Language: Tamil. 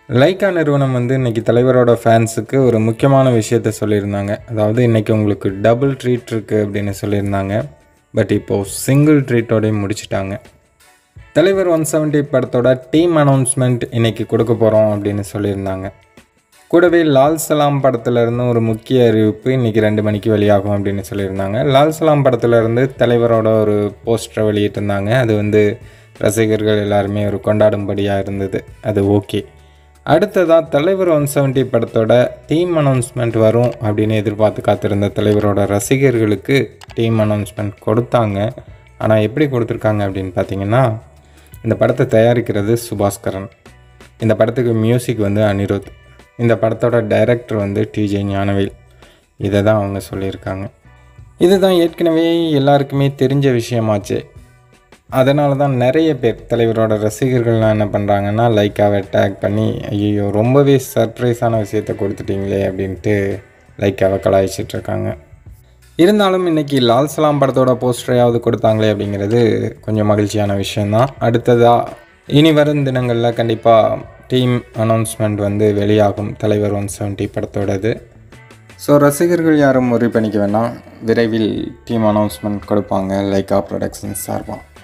லைக்கா நிறுவனம் வந்து இன்றைக்கி தலைவரோட ஃபேன்ஸுக்கு ஒரு முக்கியமான விஷயத்த சொல்லியிருந்தாங்க அதாவது இன்றைக்கி உங்களுக்கு டபுள் ட்ரீட் இருக்குது அப்படின்னு சொல்லியிருந்தாங்க பட் இப்போது சிங்கிள் ட்ரீட்டோடையும் முடிச்சிட்டாங்க தலைவர் ஒன் செவன்ட்டி படத்தோட டீம் அனௌன்ஸ்மெண்ட் இன்றைக்கி கொடுக்க போகிறோம் அப்படின்னு சொல்லியிருந்தாங்க கூடவே லால் சலாம் படத்துலேருந்து ஒரு முக்கிய அறிவிப்பு இன்றைக்கி ரெண்டு மணிக்கு வெளியாகும் அப்படின்னு சொல்லியிருந்தாங்க லால் சலாம் படத்துலேருந்து தலைவரோட ஒரு போஸ்டரை வெளியிட்டிருந்தாங்க அது வந்து ரசிகர்கள் எல்லாருமே ஒரு கொண்டாடும்படியாக இருந்தது அது ஓகே அடுத்ததாக தலைவர் ஒன் செவன்ட்டி படத்தோட டீம் அனௌன்ஸ்மெண்ட் வரும் அப்படின்னு எதிர்பார்த்து காத்திருந்த தலைவரோட ரசிகர்களுக்கு டீம் அனௌன்ஸ்மெண்ட் கொடுத்தாங்க ஆனால் எப்படி கொடுத்துருக்காங்க அப்படின்னு பார்த்தீங்கன்னா இந்த படத்தை தயாரிக்கிறது சுபாஸ்கரன் இந்த படத்துக்கு மியூசிக் வந்து அனிருத் இந்த படத்தோட டைரக்டர் வந்து டிஜே ஞானவேல் இதை தான் அவங்க சொல்லியிருக்காங்க இதுதான் ஏற்கனவே எல்லாருக்குமே தெரிஞ்ச விஷயமாச்சு அதனால தான் நிறைய பேர் தலைவரோட ரசிகர்கள்லாம் என்ன பண்ணுறாங்கன்னா லைக்காவை டேக் பண்ணி ஐயோ ரொம்பவே சர்ப்ரைஸான விஷயத்த கொடுத்துட்டீங்களே அப்படின்ட்டு லைக்காவை கலாய்ச்சிட்ருக்காங்க இருந்தாலும் இன்றைக்கி லால் சலாம் படத்தோட போஸ்டரையாவது கொடுத்தாங்களே அப்படிங்கிறது கொஞ்சம் மகிழ்ச்சியான விஷயந்தான் அடுத்ததாக இனி வரும் தினங்களில் கண்டிப்பாக டீம் அனௌன்ஸ்மெண்ட் வந்து வெளியாகும் தலைவர் ஒன் செவன்ட்டி படத்தோடது ஸோ ரசிகர்கள் யாரும் worry பண்ணிக்க வேணாம் விரைவில் டீம் அனௌன்ஸ்மெண்ட் கொடுப்பாங்க லைக்கா ப்ரொடக்ஷன்ஸ் சார்பாக